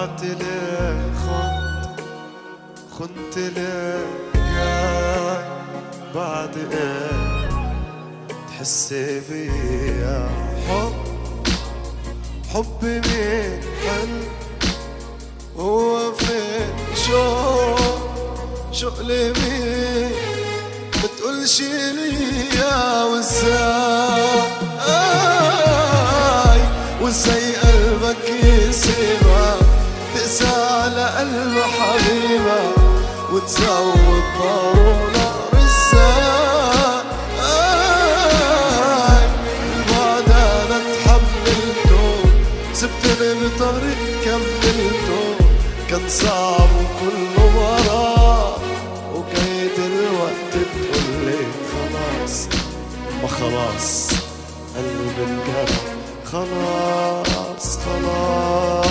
بعت لك خنت خنت لك يا بعد ايه تحسي بيا حب حبي مين حل هو فين شو شو مين بتقولش لي يا وازاي وازاي قلبك يسيبها تقسى على قلب حبيبة وتزود نار نار الساي البعد انا تحملته سبتني بطريق كملته كان صعب وكله مرار وجاي دلوقتي تقولي خلاص ما خلاص قلبي انجرح خلاص خلاص